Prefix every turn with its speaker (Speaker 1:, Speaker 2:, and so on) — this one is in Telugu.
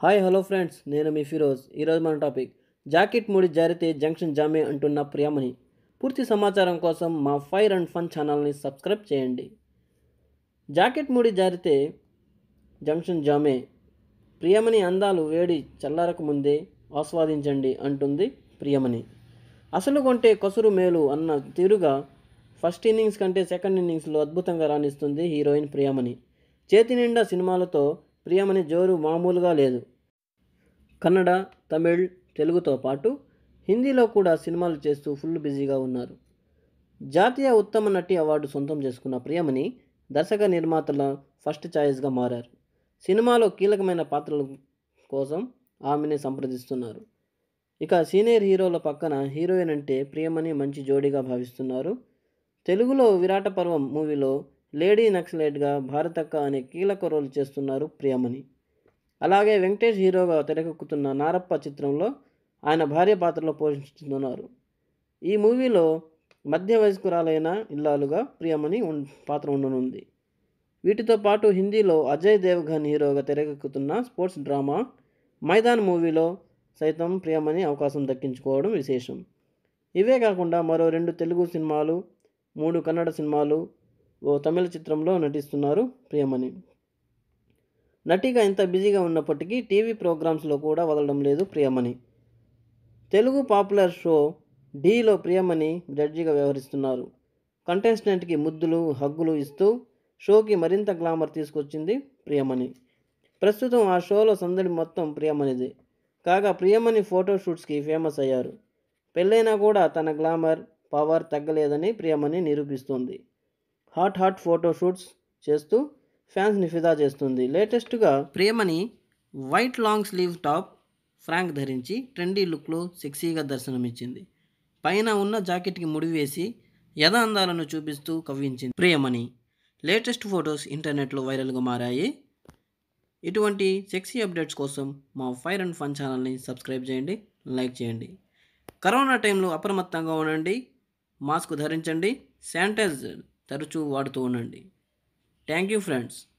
Speaker 1: హాయ్ హలో ఫ్రెండ్స్ నేను మీ ఫిరోజ్ ఈరోజు మన టాపిక్ జాకెట్ ముడి జారితే జంక్షన్ జామే అంటున్న ప్రియమణి పూర్తి సమాచారం కోసం మా ఫైర్ అండ్ ఫన్ ఛానల్ని సబ్స్క్రైబ్ చేయండి జాకెట్ ముడి జారితే జంక్షన్ జామే ప్రియమణి అందాలు వేడి చల్లారక ముందే ఆస్వాదించండి అంటుంది ప్రియమణి అసలు కొంటే కసురు మేలు అన్న తీరుగా ఫస్ట్ ఇన్నింగ్స్ కంటే సెకండ్ ఇన్నింగ్స్లో అద్భుతంగా రాణిస్తుంది హీరోయిన్ ప్రియమణి చేతి నిండా సినిమాలతో ప్రియమణి జోరు మామూలుగా లేదు కన్నడ తమిళ్ తెలుగుతో పాటు హిందీలో కూడా సినిమాలు చేస్తూ ఫుల్ బిజీగా ఉన్నారు జాతీయ ఉత్తమ నటి అవార్డు సొంతం చేసుకున్న ప్రియమణి దర్శక నిర్మాతల ఫస్ట్ ఛాయిస్గా మారారు సినిమాలో కీలకమైన పాత్రల కోసం ఆమెని సంప్రదిస్తున్నారు ఇక సీనియర్ హీరోల పక్కన హీరోయిన్ అంటే ప్రియమణి మంచి జోడీగా భావిస్తున్నారు తెలుగులో విరాట పర్వం మూవీలో లేడీ నక్సలైట్గా భారతక్క అనే కీలక రోల్ చేస్తున్నారు ప్రియమణి అలాగే వెంకటేష్ హీరోగా తెరకెక్కుతున్న నారప్ప చిత్రంలో ఆయన భార్య పాత్రలో పోషిస్తున్నారు ఈ మూవీలో మధ్య వయస్కురాలైన ఇల్లాలుగా ప్రియమణి ఉన్ పాత్ర ఉండనుంది వీటితో పాటు హిందీలో అజయ్ దేవగన్ హీరోగా తెరకెక్కుతున్న స్పోర్ట్స్ డ్రామా మైదాన్ మూవీలో సైతం ప్రియమణి అవకాశం దక్కించుకోవడం విశేషం ఇవే కాకుండా మరో రెండు తెలుగు సినిమాలు మూడు కన్నడ సినిమాలు ఓ తమిళ చిత్రంలో నటిస్తున్నారు ప్రియమణి నటిగా ఇంత బిజీగా ఉన్నప్పటికీ టీవీ ప్రోగ్రామ్స్లో కూడా వదలడం లేదు ప్రియమణి తెలుగు పాపులర్ షో ఢీలో ప్రియమణి జడ్జిగా వ్యవహరిస్తున్నారు కంటెస్టెంట్కి ముద్దులు హగ్గులు ఇస్తూ షోకి మరింత గ్లామర్ తీసుకొచ్చింది ప్రియమణి ప్రస్తుతం ఆ షోలో సందడి మొత్తం ప్రియమణిది కాగా ప్రియమణి ఫోటోషూట్స్కి ఫేమస్ అయ్యారు పెళ్ళైనా కూడా తన గ్లామర్ పవర్ తగ్గలేదని ప్రియమణి నిరూపిస్తోంది హాట్ హాట్ ఫోటోషూట్స్ చేస్తూ ఫ్యాన్స్ని ఫిదా చేస్తుంది లేటెస్ట్గా Priyamani white long sleeve top frock ధరించి ట్రెండీ లుక్లో సెక్సీగా దర్శనమిచ్చింది పైన ఉన్న జాకెట్కి ముడివేసి యథ అందాలను చూపిస్తూ కవ్వించింది ప్రియమణి లేటెస్ట్ ఫొటోస్ ఇంటర్నెట్లో వైరల్గా మారాయి ఇటువంటి సెక్సీ అప్డేట్స్ కోసం మా ఫైర్ అండ్ ఫన్ ఛానల్ని సబ్స్క్రైబ్ చేయండి లైక్ చేయండి కరోనా టైంలో అప్రమత్తంగా ఉండండి మాస్క్ ధరించండి శానిటైజర్ తరచూ వాడుతూ ఉండండి థ్యాంక్ యూ ఫ్రెండ్స్